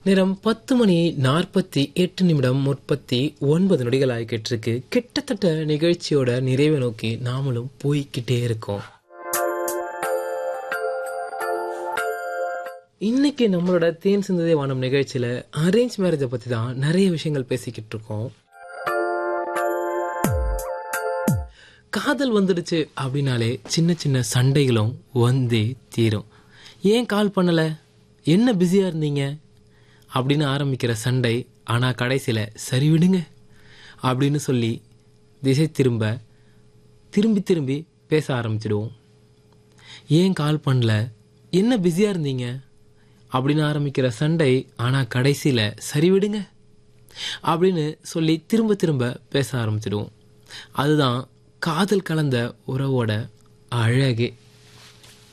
நேரம் பத்து மணி நாற்பத்தி எட்டு நிமிடம் முப்பத்தி ஒன்பது நொடிகள் ஆகிக்கிட்டு இருக்கு கிட்டத்தட்ட நிகழ்ச்சியோட நிறைவை நோக்கி நாமளும் போய்கிட்டே இருக்கோம் இன்னைக்கு நம்மளோட தேன் சிந்ததே வானம் நிகழ்ச்சியில அரேஞ்ச் மேரேஜை பத்தி தான் நிறைய விஷயங்கள் பேசிக்கிட்டு இருக்கோம் காதல் வந்துடுச்சு அப்படின்னாலே சின்ன சின்ன சண்டைகளும் வந்தே தீரும் ஏன் கால் பண்ணல என்ன பிஸியா இருந்தீங்க அப்படின்னு ஆரம்பிக்கிற சண்டை ஆனா கடைசியில சரி விடுங்க அப்படின்னு சொல்லி திசை திரும்ப திரும்பி திரும்பி பேச ஆரம்பிச்சிடுவோம் ஏன் கால் பண்ணல என்ன பிஸியா இருந்தீங்க அப்படின்னு ஆரம்பிக்கிற சண்டை ஆனா கடைசியில சரி விடுங்க அப்படின்னு சொல்லி திரும்ப திரும்ப பேச ஆரம்பிச்சிடுவோம் அதுதான் காதல் கலந்த உறவோட அழகே